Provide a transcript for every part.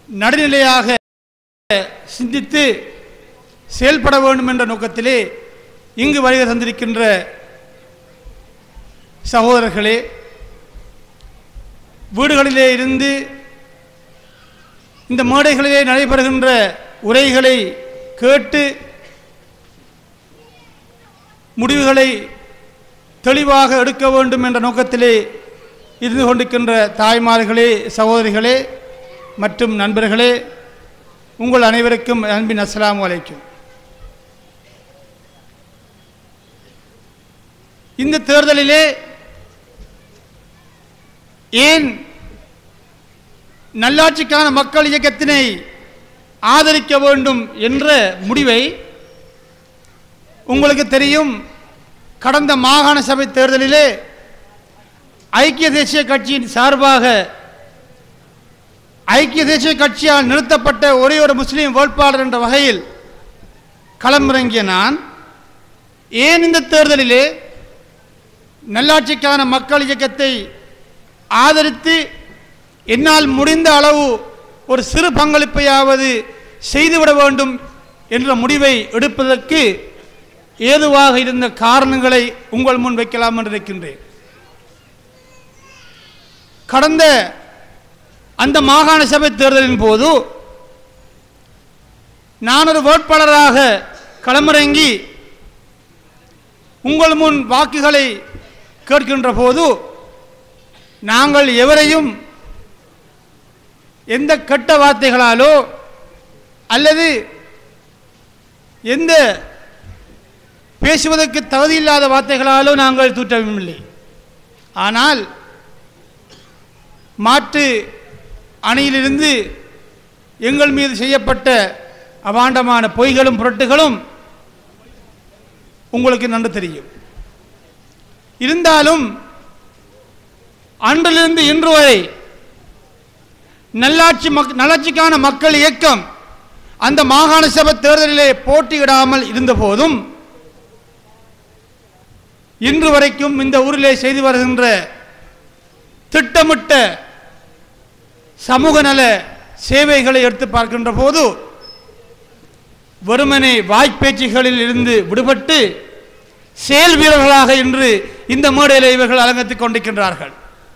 நடுநிலையாக சிந்தித்து செயல்பட வேண்டும் என்ற நோக்கத்திலே இங்கு வருகை தந்திருக்கின்ற சகோதரர்களே வீடுகளிலே இருந்து இந்த மேடைகளிலே நடைபெறுகின்ற உரைகளை கேட்டு முடிவுகளை தெளிவாக எடுக்க வேண்டும் என்ற நோக்கத்திலே இருந்து கொண்டிருக்கின்ற தாய்மார்களே சகோதரிகளே மற்றும் நண்பர்களே உங்கள் அனைவருக்கும் அன்பின் அஸ்ஸலாமு அலைக்கும் இந்த தேர்தலிலே ஏன் நல்லாட்சிக்கான மக்கள் இயக்கத்தினை ஆதரிக்க வேண்டும் என்ற முடிவை உங்களுக்கு தெரியும் கடந்த மாகாண சபை தேர்தலிலே ஐக்கிய தேசிய கட்சியின் சார்பாக ஐக்கிய தேசிய கட்சியால் நிறுத்தப்பட்ட ஒரே ஒரு முஸ்லீம் வேட்பாளர் என்ற வகையில் களமிறங்கிய நான் ஏன் இந்த தேர்தலிலே நல்லாட்சிக்கான மக்கள் இயக்கத்தை ஆதரித்து என்னால் முடிந்த அளவு ஒரு சிறு பங்களிப்பையாவது செய்துவிட வேண்டும் என்ற முடிவை எடுப்பதற்கு ஏதுவாக இருந்த காரணங்களை உங்கள் முன் வைக்கலாம் என்று இருக்கின்றேன் கடந்த அந்த மாகாண சபை தேர்தலின் போது நான் ஒரு வேட்பாளராக களமிறங்கி உங்கள் முன் வாக்குகளை கேட்கின்ற போது நாங்கள் எவரையும் எந்த கெட்ட வார்த்தைகளாலோ அல்லது எந்த பேசுவதற்கு தகுதியில்லாத வார்த்தைகளாலோ நாங்கள் தூற்றவில்லை ஆனால் மாற்று அணியிலிருந்து எங்கள் மீது செய்யப்பட்ட அபாண்டமான பொய்களும் புரட்டுகளும் உங்களுக்கு நன்று தெரியும் இருந்தாலும் அன்றிலிருந்து இன்று வரை நல்லாட்சி மக் நல்லாட்சிக்கான மக்கள் இயக்கம் அந்த மாகாண சபை தேர்தலிலே போட்டியிடாமல் இருந்த போதும் இன்று வரைக்கும் இந்த ஊரிலே செய்து வருகின்ற திட்டமிட்ட சமூக நல சேவைகளை எடுத்து பார்க்கின்ற போது வெறுமனே வாய்ப்பேச்சுகளில் இருந்து விடுபட்டு செயல் வீரர்களாக இன்று இந்த மேடையில் இவர்கள் அலங்கத்துக் கொண்டிருக்கின்றார்கள்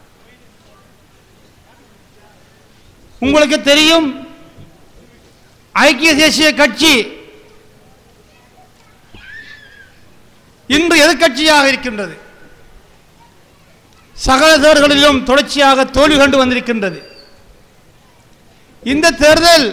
உங்களுக்கு தெரியும் ஐக்கிய தேசிய கட்சி இன்று எதிர்க்கட்சியாக இருக்கின்றது சகல தேர்தலிலும் தொடர்ச்சியாக தோல்வி கண்டு வந்திருக்கின்றது இந்த தேர்தல்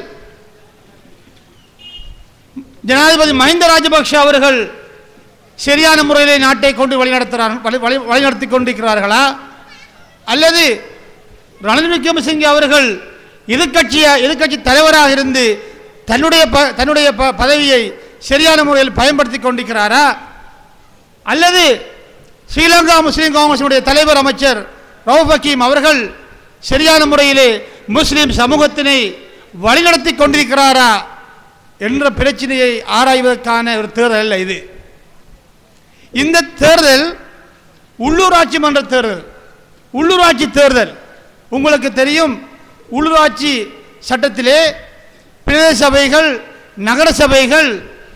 ஜனாதிபதி மஹிந்த ராஜபக்ஷ அவர்கள் சரியான முறையிலே நாட்டை கொண்டு வழிநடத்துகிறார் வழி- வழி- வழிநடத்தி கொண்டிருக்கிறார்களா அல்லது ரணில் விக்ரமசிங்கே அவர்கள் எதிர்க்கட்சியா எதிர்க்கட்சி தலைவராக இருந்து தன்னுடைய ப- தன்னுடைய ப- பதவியை சரியான முறையில் பயன்படுத்தி கொண்டிருக்கிறாரா அல்லது ஸ்ரீலங்கா முஸ்லீம் காங்கிரசினுடைய தலைவர் அமைச்சர் ரவுப் ஹக்கீம் அவர்கள் சரியான முறையிலே முஸ்லிம் சமூகத்தினை வழிநடத்தி கொண்டிருக்கிறாரா என்ற பிரச்சனையை ஆராய்வதற்கான ஒரு தேர்தல் அல்ல இது இந்த தேர்தல் உள்ளூராட்சி மன்ற தேர்தல் உள்ளூராட்சி தேர்தல் உங்களுக்கு தெரியும் உள்ளூராட்சி சட்டத்திலே பிரதேச சபைகள் நகர சபைகள்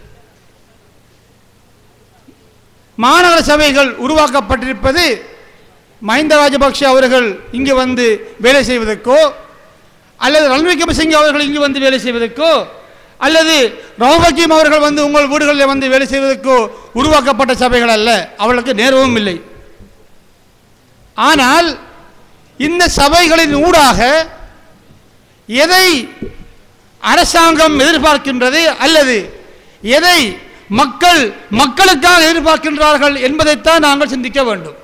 மாநகர சபைகள் உருவாக்கப்பட்டிருப்பது மஹிந்த ராஜபக்ஷ அவர்கள் இங்கு வந்து வேலை செய்வதற்கோ அல்லது ரணில் விக்ரமசிங்கே அவர்கள் இங்கு வந்து வேலை செய்வதற்கோ அல்லது ரவுபக்கீம் அவர்கள் வந்து உங்கள் வீடுகளில் வந்து வேலை செய்வதற்கோ உருவாக்கப்பட்ட சபைகள் அல்ல அவர்களுக்கு நேரவும் இல்லை ஆனால் இந்த சபைகளின் ஊடாக எதை அரசாங்கம் எதிர்பார்க்கின்றது அல்லது எதை மக்கள் மக்களுக்காக எதிர்பார்க்கின்றார்கள் என்பதைத்தான் நாங்கள் சிந்திக்க வேண்டும்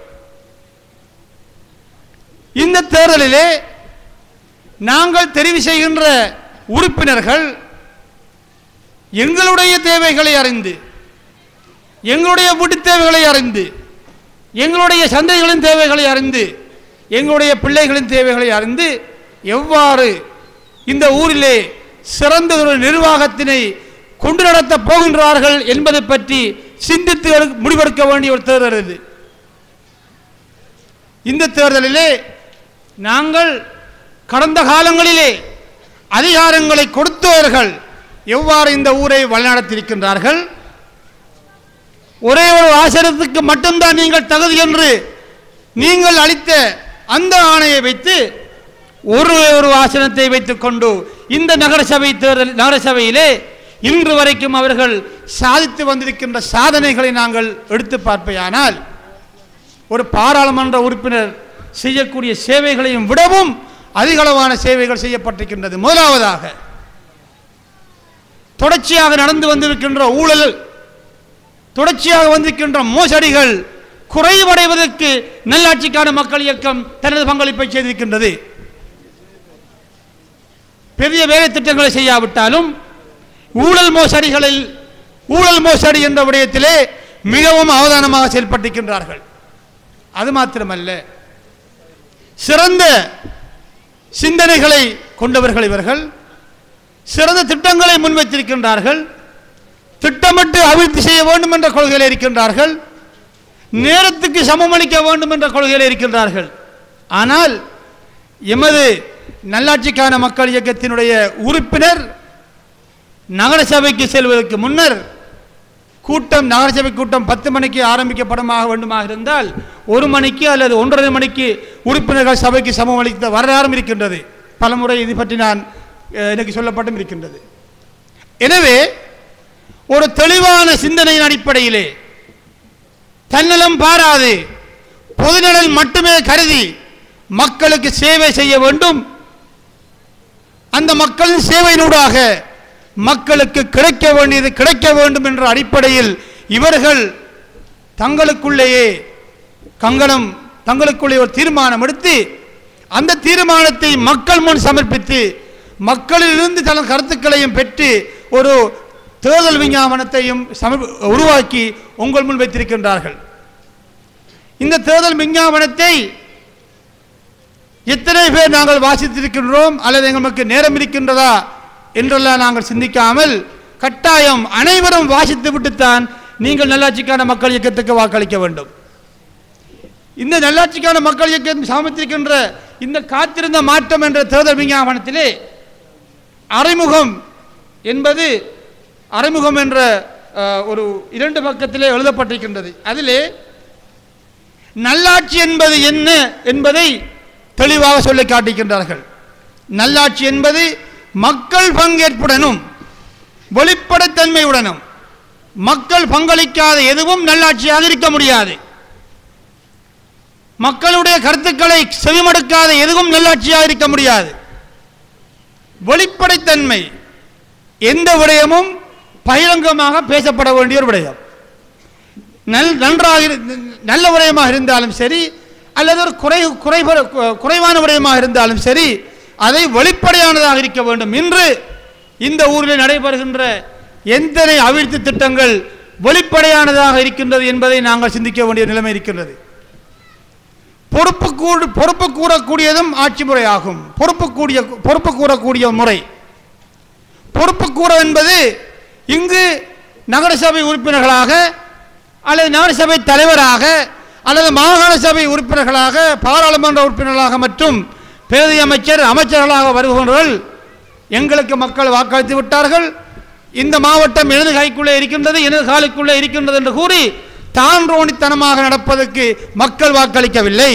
இந்த தேர்தலிலே நாங்கள் தெரிவு செய்கின்ற உறுப்பினர்கள் எங்களுடைய தேவைகளை அறிந்து எங்களுடைய வீட்டு தேவைகளை அறிந்து எங்களுடைய சந்தைகளின் தேவைகளை அறிந்து எங்களுடைய பிள்ளைகளின் தேவைகளை அறிந்து எவ்வாறு இந்த ஊரிலே சிறந்த ஒரு நிர்வாகத்தினை கொண்டு நடத்தப் போகின்றார்கள் என்பதை பற்றி சிந்தித்து எடுக்க- முடிவெடுக்க வேண்டிய ஒரு தேர்தல் இது இந்த தேர்தலிலே நாங்கள் கடந்த காலங்களிலே அதிகாரங்களை கொடுத்தவர்கள் எவ்வாறு இந்த ஊரை வழிநடத்தியிருக்கின்றார்கள் ஒரே ஒரு ஆசிரத்துக்கு மட்டும்தான் நீங்கள் தகுதி என்று நீங்கள் அளித்த அந்த ஆணையை வைத்து ஒரு ஒரு ஆசனத்தை வைத்துக்கொண்டு இந்த நகரசபை தேர்தல் நகரசபையிலே இன்று வரைக்கும் அவர்கள் சாதித்து வந்திருக்கின்ற சாதனைகளை நாங்கள் எடுத்து பார்ப்பேயானால் ஒரு பாராளுமன்ற உறுப்பினர் செய்யக்கூடிய சேவைகளையும் விடவும் அதிகளவான சேவைகள் செய்யப்பட்டிருக்கின்றது முதலாவதாக தொடர்ச்சியாக நடந்து வந்திருக்கின்ற ஊழல் தொடர்ச்சியாக வந்திருக்கின்ற மோசடிகள் குறைவடைவதற்கு நல்லாட்சிக்கான மக்கள் இயக்கம் தனது பங்களிப்பை செய்திருக்கின்றது பெரிய வேலை திட்டங்களை செய்யாவிட்டாலும் ஊழல் மோசடிகளில் ஊழல் மோசடி என்ற விடயத்திலே மிகவும் அவதானமாக செயல்பட்டிருக்கின்றார்கள் அது மாத்திரமல்ல சிறந்த சிந்தனைகளை கொண்டவர்கள் இவர்கள் சிறந்த திட்டங்களை முன்வைத்திருக்கின்றார்கள் திட்டமிட்டு அபிவிருத்தி செய்ய வேண்டும் என்ற கொள்கையில் இருக்கின்றார்கள் நேரத்துக்கு சமமளிக்க வேண்டும் என்ற கொள்கையில் இருக்கின்றார்கள் ஆனால் எமது நல்லாட்சிக்கான மக்கள் இயக்கத்தினுடைய உறுப்பினர் நகரசபைக்கு செல்வதற்கு முன்னர் கூட்டம் நகரசபை கூட்டம் பத்து மணிக்கு ஆரம்பிக்கப்படுமாக வேண்டுமாக இருந்தால் ஒரு மணிக்கு அல்லது ஒன்றரை மணிக்கு உறுப்பினர்கள் சபைக்கு சமம் அளித்த வரலாறும் இருக்கின்றது பலமுறை இது பற்றி நான் அஹ், எனக்கு சொல்லப்பட்டும் இருக்கின்றது எனவே ஒரு தெளிவான சிந்தனையின் அடிப்படையிலே தன்னலம் பாராது பொதுநலன் மட்டுமே கருதி மக்களுக்கு சேவை செய்ய வேண்டும் அந்த மக்களின் சேவையினூடாக மக்களுக்கு கிடைக்க வேண்டியது கிடைக்க வேண்டும் என்ற அடிப்படையில் இவர்கள் தங்களுக்குள்ளேயே கங்கணம் தங்களுக்குள்ளே ஒரு தீர்மானம் எடுத்து அந்த தீர்மானத்தை மக்கள் முன் சமர்ப்பித்து மக்களிலிருந்து தனது கருத்துக்களையும் பெற்று ஒரு தேர்தல் விஞ்ஞாபனத்தையும் சமர் உருவாக்கி உங்கள் முன் வைத்திருக்கின்றார்கள் இந்த தேர்தல் விஞ்ஞாபனத்தை எத்தனை பேர் நாங்கள் வாசித்திருக்கின்றோம் அல்லது எங்களுக்கு நேரம் இருக்கின்றதா என்றெல்லாம் நாங்கள் சிந்திக்காமல் கட்டாயம் அனைவரும் வாசித்து விட்டுத்தான் நீங்கள் நல்லாட்சிக்கான மக்கள் இயக்கத்துக்கு வாக்களிக்க வேண்டும் இந்த நல்லாட்சிக்கான மக்கள் இயக்கம் சமர்த்திருக்கின்ற இந்த காத்திருந்த மாற்றம் என்ற தேர்தல் விஞ்ஞாபனத்திலே அறிமுகம் என்பது அறிமுகம் என்ற அஹ், ஒரு இரண்டு பக்கத்திலே எழுதப்பட்டிருக்கின்றது அதிலே நல்லாட்சி என்பது என்ன என்பதை தெளிவாக சொல்லி காட்டுகின்றார்கள் நல்லாட்சி என்பது மக்கள் பங்கேற்புடனும் வெளிப்படைத்தன்மையுடனும் மக்கள் பங்களிக்காத எதுவும் நல்லாட்சியாக இருக்க முடியாது மக்களுடைய கருத்துக்களை செவிமடுக்காத எதுவும் நல்லாட்சியாக இருக்க முடியாது வெளிப்படைத்தன்மை எந்த விடயமும் பகிரங்கமாக பேசப்பட வேண்டிய ஒரு விடயம் நல் நன்றாக இரு- நல்ல விடயமாக இருந்தாலும் சரி அல்லது ஒரு குறை குறை குறைவான விடயமாக இருந்தாலும் சரி அதை வெளிப்படையானதாக இருக்க வேண்டும் இன்று இந்த ஊரில் நடைபெறுகின்ற எத்தனை அபிவிருத்தி திட்டங்கள் வெளிப்படையானதாக இருக்கின்றது என்பதை நாங்கள் சிந்திக்க வேண்டிய நிலைமை இருக்கின்றது பொறுப்பு கூடு பொறுப்பு கூறக்கூடியதும் ஆட்சி முறையாகும் பொறுப்பு கூடிய பொறுப்பு கூறக்கூடிய முறை பொறுப்பு கூற என்பது இங்கு நகரசபை உறுப்பினர்களாக அல்லது நகரசபை தலைவராக அல்லது மாகாண சபை உறுப்பினர்களாக பாராளுமன்ற உறுப்பினர்களாக மற்றும் பிரதி அமைச்சர் அமைச்சர்களாக வருபவர்கள் எங்களுக்கு மக்கள் வாக்களித்து விட்டார்கள் இந்த மாவட்டம் எனது கைக்குள்ளே இருக்கின்றது எனது காலுக்குள்ளே இருக்கின்றது என்று கூறி தான் ரோணித்தனமாக நடப்பதற்கு மக்கள் வாக்களிக்கவில்லை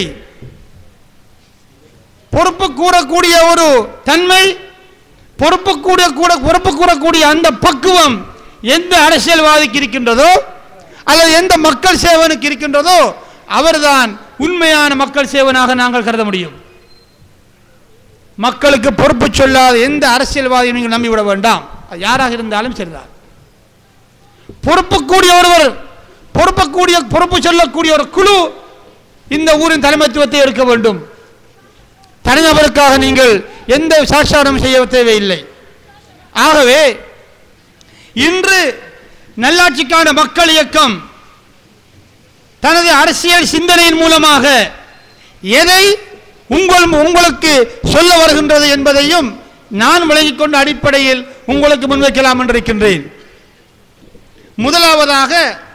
பொறுப்பு கூறக்கூடிய ஒரு தன்மை பொறுப்பு கூட கூட பொறுப்பு கூறக்கூடிய அந்த பக்குவம் எந்த அரசியல்வாதிக்கு இருக்கின்றதோ அல்லது எந்த மக்கள் சேவனுக்கு இருக்கின்றதோ அவர்தான் உண்மையான மக்கள் சேவனாக நாங்கள் கருத முடியும் மக்களுக்கு பொறுப்பு சொல்லாத எந்த அரசியல்வாதியும் நீங்கள் நம்பிவிட வேண்டாம் அது யாராக இருந்தாலும் சரிதான் பொறுப்பு கூடிய ஒருவர் பொறுப்பு கூடிய பொறுப்பு சொல்லக்கூடிய ஒரு குழு இந்த ஊரின் தலைமைத்துவத்தை இருக்க வேண்டும் தனிநபருக்காக நீங்கள் எந்த சாட்சாரம் செய்ய தேவையில்லை ஆகவே இன்று நல்லாட்சிக்கான மக்கள் இயக்கம் தனது அரசியல் சிந்தனையின் மூலமாக எதை உங்கள் உங்களுக்கு சொல்ல வருகின்றது என்பதையும் நான் விளங்கிக் கொண்ட அடிப்படையில் உங்களுக்கு முன்வைக்கலாம் என்று இருக்கின்றேன் முதலாவதாக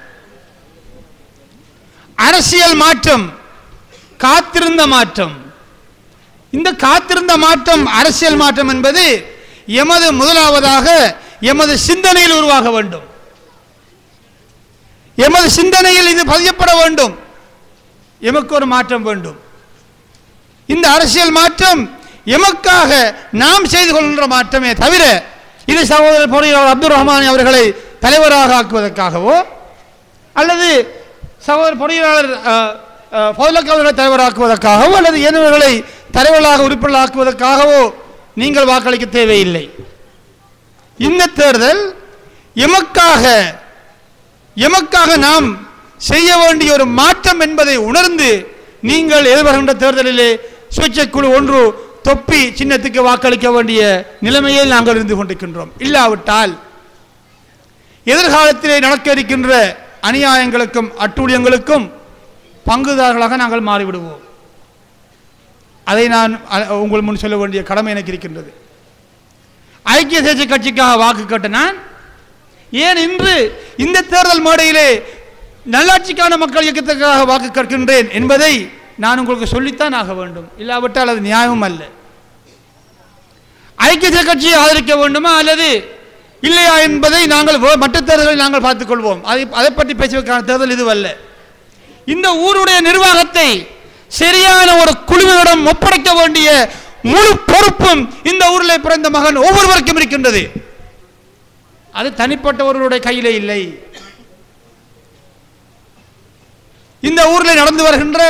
அரசியல் மாற்றம் காத்திருந்த மாற்றம் இந்த காத்திருந்த மாற்றம் அரசியல் மாற்றம் என்பது எமது முதலாவதாக எமது சிந்தனையில் உருவாக வேண்டும் எமது சிந்தனையில் இது பதியப்பட வேண்டும் எமக்கு ஒரு மாற்றம் வேண்டும் இந்த அரசியல் மாற்றம் எமக்காக நாம் செய்து கொள்கின்ற மாற்றமே தவிர இது சகோதரர் பொறியாளர் அப்துல் ரஹ்மான் அவர்களை தலைவராக ஆக்குவதற்காகவோ அல்லது சகோதரர் பொறியாளர் பௌலக் அவர்களை தலைவராக்குவதற்காகவோ அல்லது ஏனவர்களை தலைவர்களாக உறுப்பினர் ஆக்குவதற்காகவோ நீங்கள் வாக்களிக்க தேவையில்லை இந்த தேர்தல் எமக்காக எமக்காக நாம் செய்ய வேண்டிய ஒரு மாற்றம் என்பதை உணர்ந்து நீங்கள் எதிர்வருகின்ற தேர்தலிலே சுயேட்சை குழு ஒன்று தொப்பி சின்னத்துக்கு வாக்களிக்க வேண்டிய நிலைமையில் நாங்கள் இருந்து கொண்டிருக்கின்றோம் இல்லாவிட்டால் எதிர்காலத்திலே நடக்க இருக்கின்ற அநியாயங்களுக்கும் அட்டூழியங்களுக்கும் பங்குதாரர்களாக நாங்கள் மாறிவிடுவோம் அதை நான் அ- உங்கள் முன் சொல்ல வேண்டிய கடமை எனக்கு இருக்கின்றது ஐக்கிய தேசிய கட்சிக்காக வாக்கு கேட்ட நான் ஏன் இன்று இந்த தேர்தல் மேடையிலே நல்லாட்சிக்கான மக்கள் இயக்கத்துக்காக வாக்கு கேட்கின்றேன் என்பதை நான் உங்களுக்கு சொல்லித்தான் ஆக வேண்டும் இல்லாவிட்டால் அது நியாயமும் அல்ல ஐக்கிய தேசிய கட்சியை ஆதரிக்க வேண்டுமா அல்லது இல்லையா என்பதை நாங்கள் வே- மற்ற தேர்தலில் நாங்கள் பார்த்துக் கொள்வோம் அதை அதை பற்றி பேசுவதற்கான தேர்தல் இதுவல்ல இந்த ஊருடைய நிர்வாகத்தை சரியான ஒரு குழுவிடம் ஒப்படைக்க வேண்டிய முழு பொறுப்பும் இந்த ஊரில் பிறந்த மகன் ஒவ்வொருவருக்கும் இருக்கின்றது அது தனிப்பட்டவர்களுடைய கையிலே இல்லை இந்த ஊரில் நடந்து வருகின்ற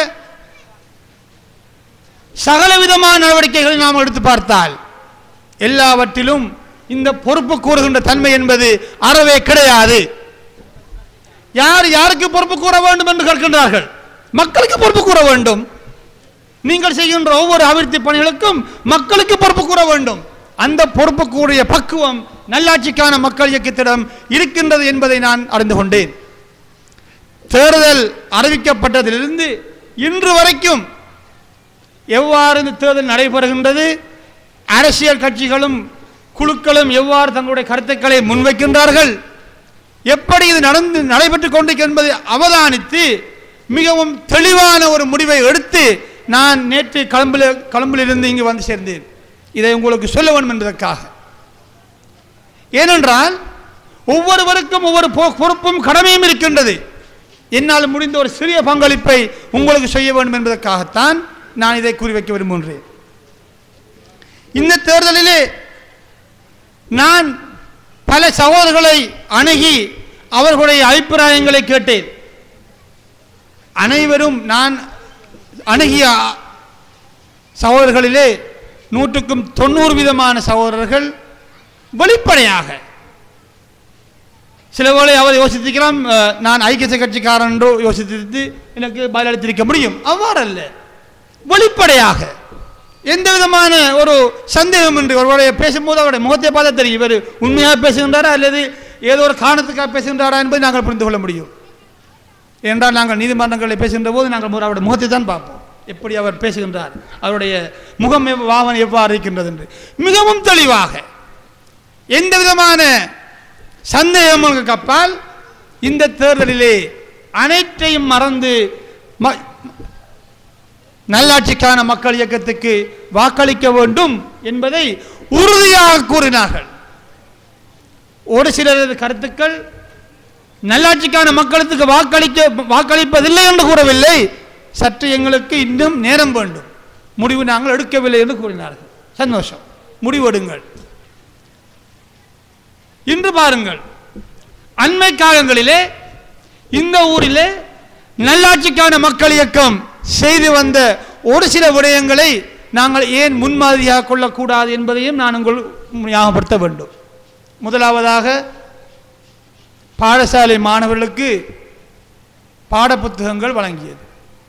சகலவிதமான நடவடிக்கைகளை நாம் எடுத்து பார்த்தால் எல்லாவற்றிலும் இந்த பொறுப்பு கூறுகின்ற தன்மை என்பது அறவே கிடையாது யார் யாருக்கு பொறுப்பு கூற வேண்டும் என்று கேட்கின்றார்கள் மக்களுக்கு பொறுப்பு கூற வேண்டும் நீங்கள் செய்கின்ற ஒவ்வொரு அபிவிருத்தி பணிகளுக்கும் மக்களுக்கு பொறுப்பு கூற வேண்டும் அந்த பொறுப்பு கூறிய பக்குவம் நல்லாட்சிக்கான மக்கள் இயக்கத்திடம் இருக்கின்றது என்பதை நான் அறிந்து கொண்டேன் தேர்தல் அறிவிக்கப்பட்டதிலிருந்து இன்று வரைக்கும் எவ்வாறு இந்த தேர்தல் நடைபெறுகின்றது அரசியல் கட்சிகளும் குழுக்களும் எவ்வாறு தங்களுடைய கருத்துக்களை முன்வைக்கின்றார்கள் எப்படி இது நடந்து நடைபெற்றுக் கொண்டிருக்கிறது என்பதை அவதானித்து மிகவும் தெளிவான ஒரு முடிவை எடுத்து நான் நேற்று களம்பில் களம்பிலிருந்து இங்கு வந்து சேர்ந்தேன் இதை உங்களுக்கு சொல்ல வேண்டும் என்பதற்காக ஏனென்றால் ஒவ்வொருவருக்கும் ஒவ்வொரு பொ- பொறுப்பும் கடமையும் இருக்கின்றது என்னால் முடிந்த ஒரு சிறிய பங்களிப்பை உங்களுக்கு செய்ய வேண்டும் என்பதற்காகத்தான் நான் இதை கூறி வைக்க விரும்புகின்றேன் இந்த தேர்தலிலே நான் பல சகோதரர்களை அணுகி அவர்களுடைய அபிப்பிராயங்களை கேட்டேன் அனைவரும் நான் அணுகிய சகோதரர்களிலே நூற்றுக்கும் தொண்ணூறு விதமான சகோதரர்கள் வெளிப்படையாக சில வேளை அவர் யோசித்திருக்கலாம் அஹ், நான் ஐக்கிய கட்சிக்காரன் என்று யோசித்து எனக்கு பதிலளித்திருக்க முடியும் அவ்வாறு அல்ல வெளிப்படையாக எந்த விதமான ஒரு சந்தேகம் என்று ஒருவருடைய பேசும்போது அவருடைய முகத்தை பார்த்தா தெரியும் இவர் உண்மையாக பேசுகின்றாரா அல்லது ஏதோ ஒரு காரணத்துக்காக பேசுகின்றாரா என்பதை நாங்கள் புரிந்து கொள்ள முடியும் என்றால் நாங்கள் நீதிமன்றங்களில் பேசுகின்ற போது நாங்கள் முதல்ல அவருடைய முகத்தை தான் பார்ப்போம் எப்படி அவர் பேசுகின்றார் அவருடைய முகம் எவ்- பாவனை எவ்வாறு இருக்கின்றது என்று மிகவும் தெளிவாக எந்த விதமான சந்தேகமுக்கு அப்பால் இந்த தேர்தலிலே அனைத்தையும் மறந்து ம- நல்லாட்சிக்கான மக்கள் இயக்கத்துக்கு வாக்களிக்க வேண்டும் என்பதை உறுதியாக கூறினார்கள் ஒரு சிலரது கருத்துக்கள் நல்லாட்சிக்கான மக்களுக்கு வாக்களிக்க வாக்களிப்பதில்லை என்று கூறவில்லை சற்று எங்களுக்கு இன்னும் நேரம் வேண்டும் முடிவு நாங்கள் எடுக்கவில்லை என்று கூறினார்கள் சந்தோஷம் முடிவெடுங்கள் இன்று பாருங்கள் அண்மை காலங்களிலே இந்த ஊரிலே நல்லாட்சிக்கான மக்கள் இயக்கம் செய்து வந்த ஒரு சில விடயங்களை நாங்கள் ஏன் முன்மாதிரியாக கொள்ளக்கூடாது என்பதையும் நான் உங்கள் ஞாபகப்படுத்த வேண்டும் முதலாவதாக பாடசாலை மாணவர்களுக்கு பாடப்புத்தகங்கள் வழங்கியது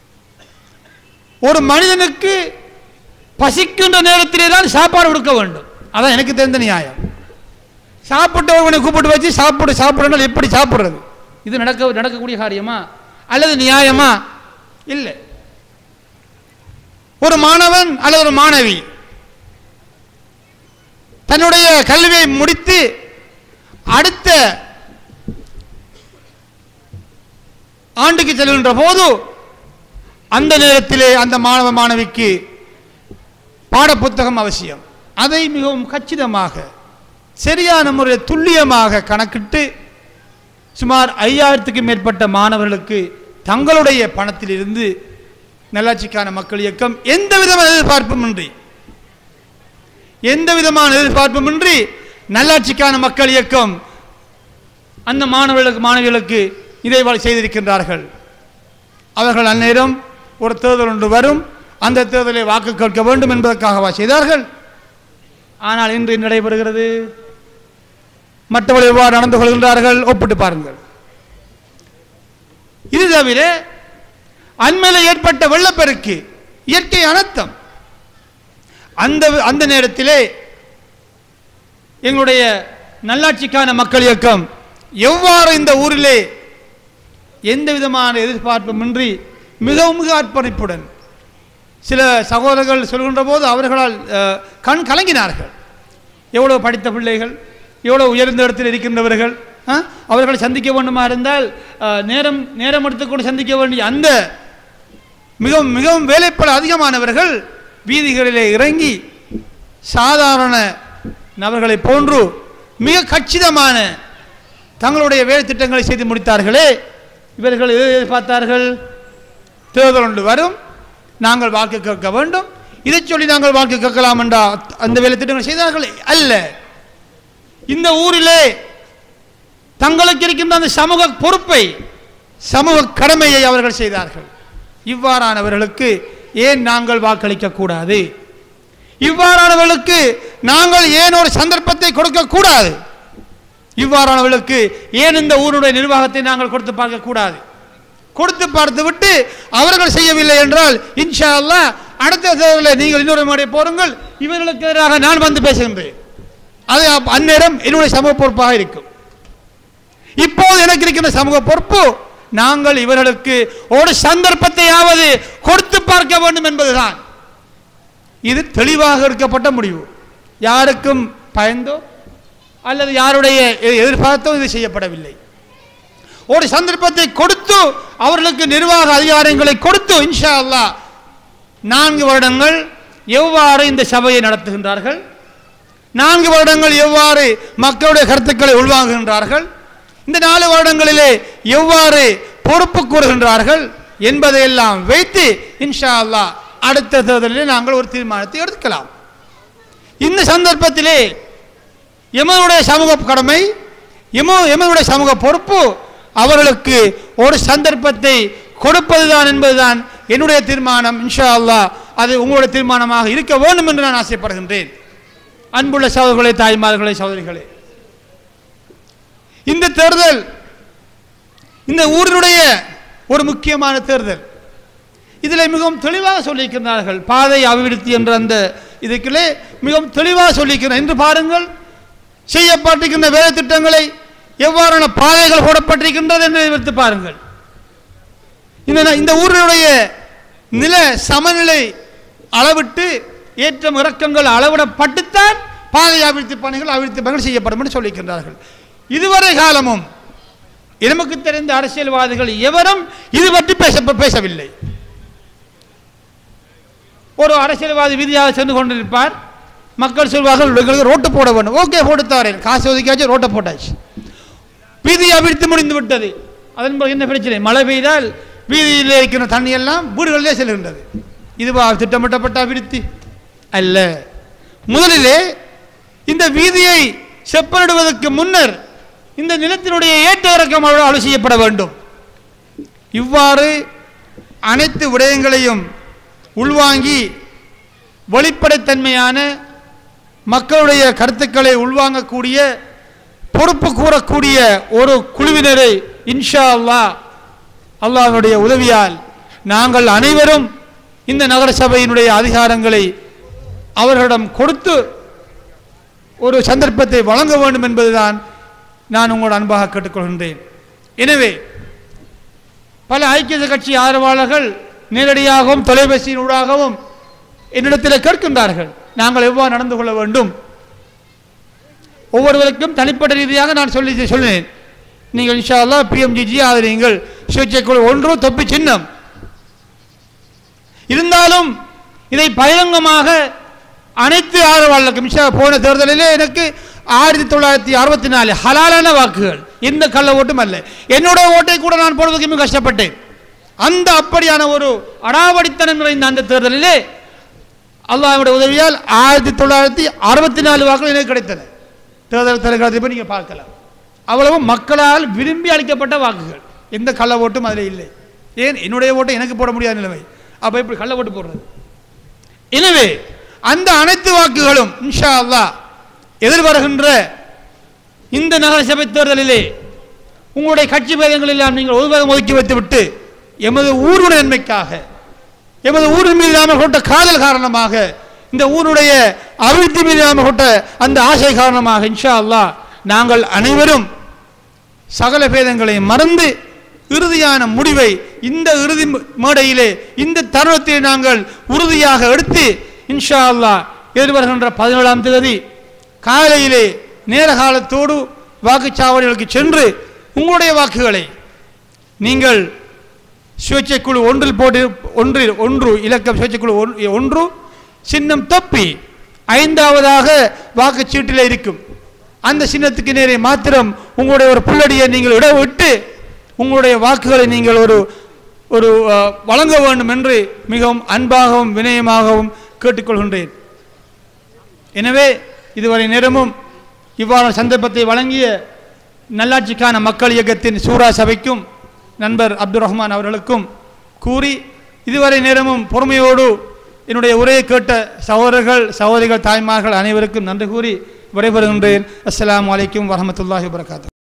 ஒரு மனிதனுக்கு பசிக்கின்ற நேரத்திலே தான் சாப்பாடு கொடுக்க வேண்டும் அதான் எனக்கு தெரிந்த நியாயம் சாப்பிட்டவனை கூப்பிட்டு வச்சு சாப்பிடு சாப்பிடணும் எப்படி சாப்பிடுறது இது நடக்க நடக்கக்கூடிய காரியமா அல்லது நியாயமா இல்லை ஒரு மாணவன் அல்லது ஒரு மாணவி தன்னுடைய கல்வியை முடித்து அடுத்த ஆண்டுக்கு செல்கின்ற போது அந்த நேரத்திலே அந்த மாணவ மாணவிக்கு பாடப்புத்தகம் அவசியம் அதை மிகவும் கச்சிதமாக சரியான முறையில் துல்லியமாக கணக்கிட்டு சுமார் ஐயாயிரத்துக்கும் மேற்பட்ட மாணவர்களுக்கு தங்களுடைய பணத்திலிருந்து நல்லாட்சிக்கான மக்கள் இயக்கம் எந்த விதமான எதிர்பார்ப்புமின்றி எந்த விதமான எதிர்பார்ப்புமின்றி நல்லாட்சிக்கான மக்கள் இயக்கம் அந்த மாணவர்களுக்கு மாணவிகளுக்கு இதை வ- செய்திருக்கின்றார்கள் அவர்கள் அந்நேரம் ஒரு தேர்தல் ஒன்று வரும் அந்த தேர்தலை வாக்கு கேட்க வேண்டும் என்பதற்காகவா செய்தார்கள் ஆனால் இன்று என்ன நடைபெறுகிறது மற்றவர்கள் எவ்வாறு நடந்து கொள்கின்றார்கள் ஒப்பிட்டு பாருங்கள் இது தவிர அண்மையில் ஏற்பட்ட வெள்ளப்பெருக்கு இயற்கை அனர்த்தம் அந்த அந்த நேரத்திலே எங்களுடைய நல்லாட்சிக்கான மக்கள் இயக்கம் எவ்வாறு இந்த ஊரிலே எந்த விதமான எதிர்பார்ப்புமின்றி மிகவும் மிக அர்ப்பணிப்புடன் சில சகோதரர்கள் சொல்கின்ற போது அவர்களால் அஹ், கண் கலங்கினார்கள் எவ்வளவு படித்த பிள்ளைகள் எவ்வளவு உயர்ந்த இடத்தில் இருக்கின்றவர்கள் ஆ? அவர்களை சந்திக்க வேண்டுமா இருந்தால் அஹ், நேரம் நேரம் எடுத்துக்கொண்டு சந்திக்க வேண்டிய அந்த மிகவும் மிகவும் வேலைப்பட அதிகமானவர்கள் வீதிகளிலே இறங்கி சாதாரண நபர்களை போன்று மிக கச்சிதமான தங்களுடைய வேலை திட்டங்களை செய்து முடித்தார்களே இவர்கள் எதை எதிர்பார்த்தார்கள் தேர்தல் ஒன்று வரும் நாங்கள் வாக்கு கேட்க வேண்டும் இதை சொல்லி நாங்கள் வாக்கு கேட்கலாம் என்றா அந்த வேலை திட்டங்கள் செய்தார்கள் அல்ல இந்த ஊரிலே தங்களுக்கு இருக்கின்ற அந்த சமூக பொறுப்பை சமூக கடமையை அவர்கள் செய்தார்கள் இவ்வாறானவர்களுக்கு ஏன் நாங்கள் வாக்களிக்க கூடாது இவ்வாறானவர்களுக்கு நாங்கள் ஏன் ஒரு சந்தர்ப்பத்தை கொடுக்க கூடாது இவ்வாறானவர்களுக்கு ஏன் இந்த ஊருடைய நிர்வாகத்தை நாங்கள் கொடுத்து பார்க்க கூடாது கொடுத்து பார்த்து விட்டு அவர்கள் செய்யவில்லை என்றால் இன்ஷா அல்லாஹ் அடுத்த தேர்தலில் நீங்கள் இன்னொரு முறை போருங்கள் இவர்களுக்கு எதிராக நான் வந்து பேசுகின்றேன் அது அப்ப- அந்நேரம் என்னுடைய சமூக பொறுப்பாக இருக்கும் இப்போது எனக்கு இருக்கின்ற சமூக பொறுப்பு நாங்கள் இவர்களுக்கு ஒரு சந்தர்ப்பத்தையாவது கொடுத்து பார்க்க வேண்டும் என்பதுதான் இது தெளிவாக எடுக்கப்பட்ட முடிவு யாருக்கும் பயந்தோ அல்லது யாருடைய எ- எதிர்பார்த்தோ இது செய்யப்படவில்லை ஒரு சந்தர்ப்பத்தை கொடுத்து அவர்களுக்கு நிர்வாக அதிகாரங்களை கொடுத்து இன்ஷா அல்லாஹ் நான்கு வருடங்கள் எவ்வாறு இந்த சபையை நடத்துகின்றார்கள் நான்கு வருடங்கள் எவ்வாறு மக்களுடைய கருத்துக்களை உள்வாங்குகின்றார்கள் இந்த நாலு வருடங்களிலே எவ்வாறு பொறுப்பு கூறுகின்றார்கள் என்பதையெல்லாம் வைத்து இன்ஷா அல்லாஹ் அடுத்த தேர்தலிலே நாங்கள் ஒரு தீர்மானத்தை எடுக்கலாம் இந்த சந்தர்ப்பத்திலே எமனுடைய சமூக கடமை எம எமனுடைய சமூக பொறுப்பு அவர்களுக்கு ஒரு சந்தர்ப்பத்தை கொடுப்பதுதான் என்பதுதான் என்னுடைய தீர்மானம் இன்ஷா அல்லாஹ் அது உங்களுடைய தீர்மானமாக இருக்க வேண்டும் என்று நான் ஆசைப்படுகின்றேன் அன்புள்ள சகோதரர்களே தாய்மார்களே சகோதரிகளே இந்த தேர்தல் இந்த ஊரினுடைய ஒரு முக்கியமான தேர்தல் இதில் மிகவும் தெளிவாக சொல்லியிருக்கிறார்கள் பாதை அபிவிருத்தி என்ற அந்த இதுக்குள்ளே மிகவும் தெளிவாக சொல்லியிருக்கிறார் என்று பாருங்கள் செய்யப்பட்டிருக்கின்ற வேலை திட்டங்களை எவ்வாறான பாதைகள் போடப்பட்டிருக்கின்றது என்று எடுத்து பாருங்கள் இந்த இந்த ஊரினுடைய நில சமநிலை அளவிட்டு ஏற்றம் இறக்கங்கள் அளவிடப்பட்டுத்தான் பாதை அபிவிருத்தி பணிகள் அபிவிருத்தி பணிகள் செய்யப்படும் என்று சொல்லியிருக்கின்றார்கள் இதுவரை காலமும் நமக்கு தெரிந்த அரசியல்வாதிகள் எவரும் இது பற்றி பேச பேசவில்லை ஒரு அரசியல்வாதி வீதியாக சென்று கொண்டிருப்பார் மக்கள் சொல்வார்கள் எங்களுக்கு ரோட்டு போட வேண்டும் ஓகே போட்டு தரேன் காசு ஒதுக்கியாச்சு ரோட்டை போட்டாச்சு வீதி அபிவிருத்தி முடிந்து விட்டது அதன் பிறகு என்ன பிரச்சனை மழை பெய்தால் வீதியில் இருக்கிற தண்ணி எல்லாம் வீடுகளிலே செல்கின்றது இதுவா திட்டமிட்டப்பட்ட அபிவிருத்தி அல்ல முதலிலே இந்த வீதியை செப்பனிடுவதற்கு முன்னர் இந்த நிலத்தினுடைய ஏற்ற இறக்கம் அவ்வளவு செய்யப்பட வேண்டும் இவ்வாறு அனைத்து விடயங்களையும் உள்வாங்கி வெளிப்படைத்தன்மையான மக்களுடைய கருத்துக்களை உள்வாங்கக்கூடிய பொறுப்பு கூறக்கூடிய ஒரு குழுவினரை இன்ஷா அல்லாஹ் அல்லாஹ்வுடைய உதவியால் நாங்கள் அனைவரும் இந்த நகர சபையினுடைய அதிகாரங்களை அவர்களிடம் கொடுத்து ஒரு சந்தர்ப்பத்தை வழங்க வேண்டும் என்பதுதான் நான் உங்களோட அன்பாக கேட்டுக்கொள்கின்றேன் எனவே பல ஐக்கிய கட்சி ஆதரவாளர்கள் நேரடியாகவும் தொலைபேசியினூடாகவும் என்னிடத்தில் கேட்கின்றார்கள் நாங்கள் எவ்வாறு நடந்து கொள்ள வேண்டும் ஒவ்வொருவருக்கும் தனிப்பட்ட ரீதியாக நான் சொல்லி சொன்னேன் நீங்கள் இன்ஷா அல்லாஹ் பிஎம்ஜிஜி ஆதரியுங்கள் சுயேட்சை குழு ஒன்று தொப்பி சின்னம் இருந்தாலும் இதை பகிரங்கமாக அனைத்து ஆதரவாளர்களுக்கும் இன்ஷா போன தேர்தலிலே எனக்கு ஆயிரத்தி தொள்ளாயிரத்தி அறுபத்தி நாலு ஹலாலான வாக்குகள் எந்த கள்ள ஓட்டும் அல்ல என்னுடைய ஓட்டை கூட நான் போடுவதற்கு மிக கஷ்டப்பட்டேன் அந்த அப்படியான ஒரு அடாவடித்தனம் நிறைந்த அந்த தேர்தலிலே அல்லாஹ்வுடைய உதவியால் ஆயிரத்தி தொள்ளாயிரத்தி அறுபத்தி நாலு வாக்குகள் எனக்கு கிடைத்தன தேர்தல் தலைக்காலத்தை போய் நீங்கள் பார்க்கலாம் அவ்வளவு மக்களால் விரும்பி அளிக்கப்பட்ட வாக்குகள் எந்த கள்ள ஓட்டும் அதில் இல்லை ஏன் என்னுடைய ஓட்டை எனக்கு போட முடியாத நிலைமை அப்போ இப்படி கள்ள ஓட்டு போடுறது எனவே அந்த அனைத்து வாக்குகளும் இன்ஷா அல்லாஹ் எதிர்வருகின்ற இந்த நகர சபை தேர்தலிலே உங்களுடைய கட்சி பேதங்கள் எல்லாம் நீங்கள் ஒருபோதும் ஒதுக்கி வைத்துவிட்டு எமது ஊருடைய நன்மைக்காக எமது ஊரின் மீது நாம கொண்ட காதல் காரணமாக இந்த ஊருடைய அபிவிருத்தி மீது நாம கொண்ட அந்த ஆசை காரணமாக இன்ஷா அல்லாஹ் நாங்கள் அனைவரும் சகல பேதங்களை மறந்து இறுதியான முடிவை இந்த இறுதி மேடையிலே இந்த தருணத்தில் நாங்கள் உறுதியாக எடுத்து இன்ஷா அல்லாஹ் எதிர்வருகின்ற பதினேழாம் தேதி காலையிலே நேர காலத்தோடு வாக்குச்சாவடிகளுக்கு சென்று உங்களுடைய வாக்குகளை நீங்கள் சுயேட்சை குழு ஒன்றில் போட்டு ஒன்றில் ஒன்று இலக்கம் சுயேட்சை குழு ஒன்- ஒன்று சின்னம் தப்பி ஐந்தாவதாக வாக்குச்சீட்டில் இருக்கும் அந்த சின்னத்துக்கு நேரே மாத்திரம் உங்களுடைய ஒரு புல்லடியை நீங்கள் இடவிட்டு உங்களுடைய வாக்குகளை நீங்கள் ஒரு ஒரு அஹ், வழங்க வேண்டும் என்று மிகவும் அன்பாகவும் வினயமாகவும் கேட்டுக்கொள்கின்றேன் எனவே இதுவரை நேரமும் இவ்வாறான சந்தர்ப்பத்தை வழங்கிய நல்லாட்சிக்கான மக்கள் இயக்கத்தின் சூரா சபைக்கும் நண்பர் அப்துல் ரஹ்மான் அவர்களுக்கும் கூறி இதுவரை நேரமும் பொறுமையோடு என்னுடைய உரையை கேட்ட சகோதரர்கள் சகோதரிகள் தாய்மார்கள் அனைவருக்கும் நன்றி கூறி விடைபெறுகின்றேன் அஸ்ஸலாமு அலைக்கும் வரஹ்மத்துல்லாஹி வபரகாத்துஹு